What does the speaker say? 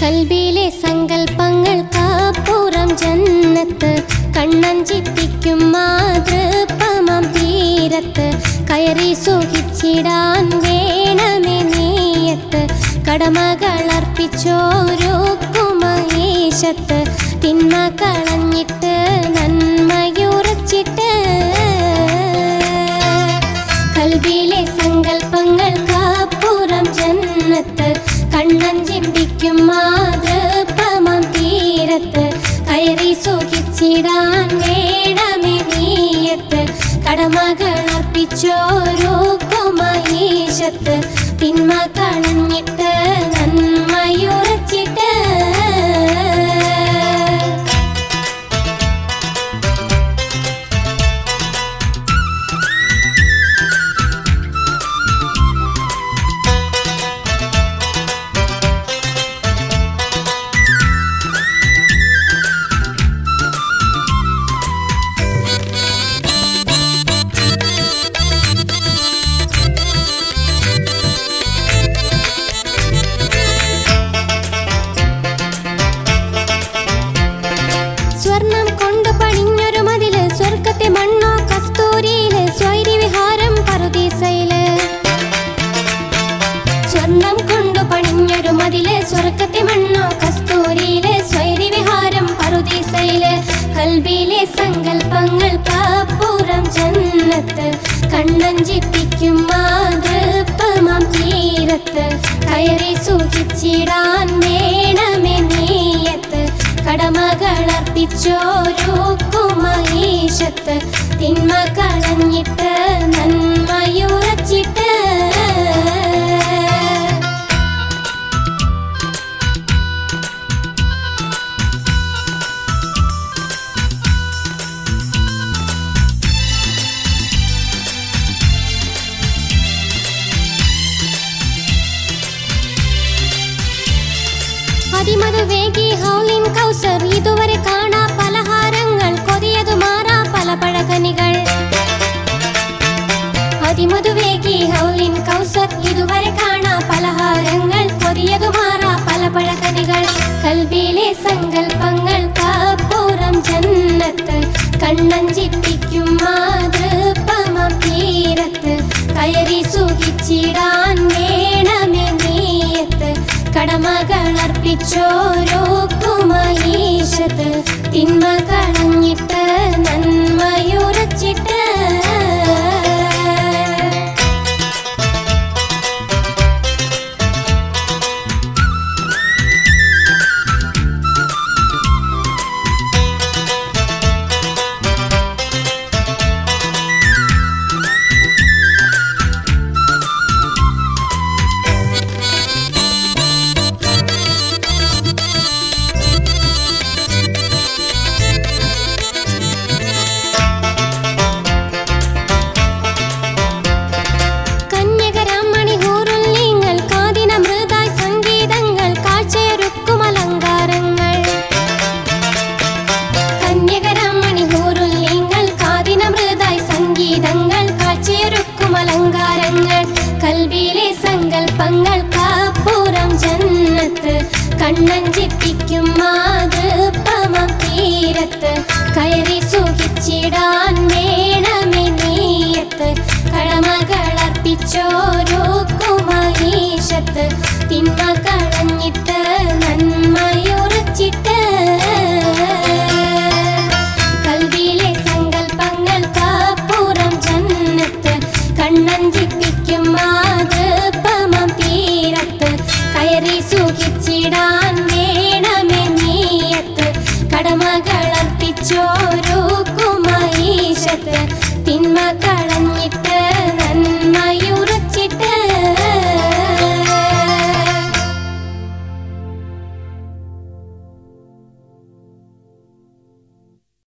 കൽബിലെ സങ്കൽപ്പങ്ങൾക്കപ്പുറം ജന്നത്ത് കണ്ണഞ്ചിപ്പിക്കും മാതൃപമം തീരത്ത് കയറി സുഖിച്ചിടാൻ വേണമേ നീയത്ത് കടമകളർപ്പിച്ചോരുക്കുമീശത്ത് തിന്മ കളഞ്ഞിട്ട് നന്മയുറച്ചിട്ട് കൽബിലെ സങ്കൽപ്പങ്ങൾക്കപ്പുറം ജന്നത്ത് കണ്ണഞ്ചിപ്പിക്കും മാതൃപമം തീരത്ത് കയറി സുഖിച്ചിടാൻ വേണമേ നീയത്ത് കടമകളർപ്പിച്ചോരുക്കുമീശത്ത് തിന്മ കളഞ്ഞിട്ട് നന്മയുറച്ചിട്ട് സ്വർണം കൊണ്ട് പണിഞ്ഞൊരു മതില് സ്വർഗത്തെ മണ്ണോ കസ്തൂരിയില് സ്വൈരി വിഹാരം പറുദീസയില് സ്വർണം കൊണ്ട് പണിഞ്ഞൊരു മതില് സ്വർഗത്തെ മണ്ണോ കസ്തൂരിയില് സ്വൈരി വിഹാരം പറുദീസയില് കൽബിലെ സങ്കൽപ്പങ്ങൾ കാപ്പുറം ജന്നത്ത് കണ്ണഞ്ചിപ്പിക്കും മാതൃപ്പമാം തീരത്ത് കയറി സൂചിച്ചിടാൻ വേണമേ നീയത്ത് കടമകളർപ്പിച്ചോരുക്കുമീശത്ത് തിന്മ കളഞ്ഞിട്ട് നന്മയുറച്ചിട്ട് അതിമധുവേഗി ഹൗലിൻ കൗസർ ഇതുവരെ കാണാ പലഹാരങ്ങൾ കൊതിയതു മാറാ പല പഴകനികൾ അതിമധുവേഗി ഹൗലിൻ കൗസർ ഇതുവരെ കാണാ പലഹാരങ്ങൾ കൊതിയതു മാറാ പല പഴകനികൾ കൽബിലെ സങ്കൽപ്പങ്ങൾ കാപ്പുറം ജന്നത്ത് കണ്ണഞ്ചിപ്പിക്കും മാതൃപമം തീരത്ത് കയറി സുഖിച്ചിടാൻ വേണമേ നീയത്ത് കടമകളർപ്പിച്ചോരോക്കുമീശത്ത് തിന്മ കളഞ്ഞിട്ട് നന്മയുറച്ചിട്ട് കന്യകരാമണി ഹൂറുൽ നിങ്ങൾ കാതിന മൃതായ് സംഗീതങ്ങൾ കാഴ്ചയൊരുക്കും അലങ്കാരങ്ങൾ കന്യകരാമണി ഹൂറുൽ നിങ്ങൾ കാതിന മൃതായ് സംഗീതങ്ങൾ കാഴ്ചയൊരുക്കും അലങ്കാരങ്ങൾ കൽവിലെ സങ്കൽപ്പങ്ങൾ കാപ്പുറം ജന്നത്ത് കണ്ണഞ്ചിപ്പിക്കും മാതൃപ്പമം തീരത്ത് കയറി സുഖിച്ചിടാൻ വേണമേ നീയത്ത് കടമകളർപ്പിച്ചോരുക്കുമീശത്ത് തിന്മ